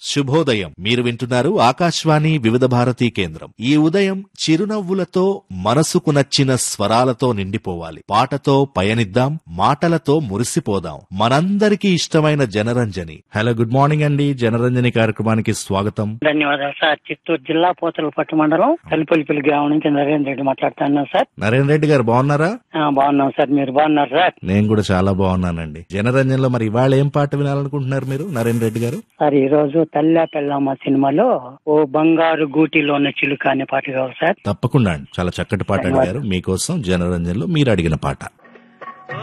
శుభోదయం మీరు వింటున్నారు ఆకాశవాణి వివిధ భారతి కేంద్రం ఈ ఉదయం చిరునవ్వులతో మనసుకు నచ్చిన స్వరాలతో నిండిపోవాలి పాటతో పయనిద్దాం మాటలతో మురిసిపోదాం మనందరికీ ఇష్టమైన జనరంజని హలో గుడ్ మార్నింగ్ అండి జనరంజని కార్యక్రమానికి స్వాగతం ధన్యవాదాలు సార్ చిత్తూరు జిల్లా పోతలపట్టు మండలం తలిపల్లిపల్లి గ్రామం నుంచి నరేంద్ర రెడ్డి మాట్లాడుతున్నాను సార్ నరేంద్ర రెడ్డి గారు బాగున్నారా ఆ, బాగున్నాం సార్ మీరు బాగున్నారు సార్ నేను కూడా చాలా బాగున్నానండి జనరంజన్లో మరి ఇవాళ ఏం పాట వినాలనుకుంటున్నారు మీరు నరేంద్ర రెడ్డి గారు సార్ ఈ రోజు తల్లా పెళ్ళమ్మ సినిమాలో ఓ బంగారు గూటిలోని చిలుక అనే పాట కావాలి సార్ తప్పకుండా అండి చాలా చక్కటి పాట అడిగారు మీకోసం జనరంజన్లో మీరు అడిగిన పాట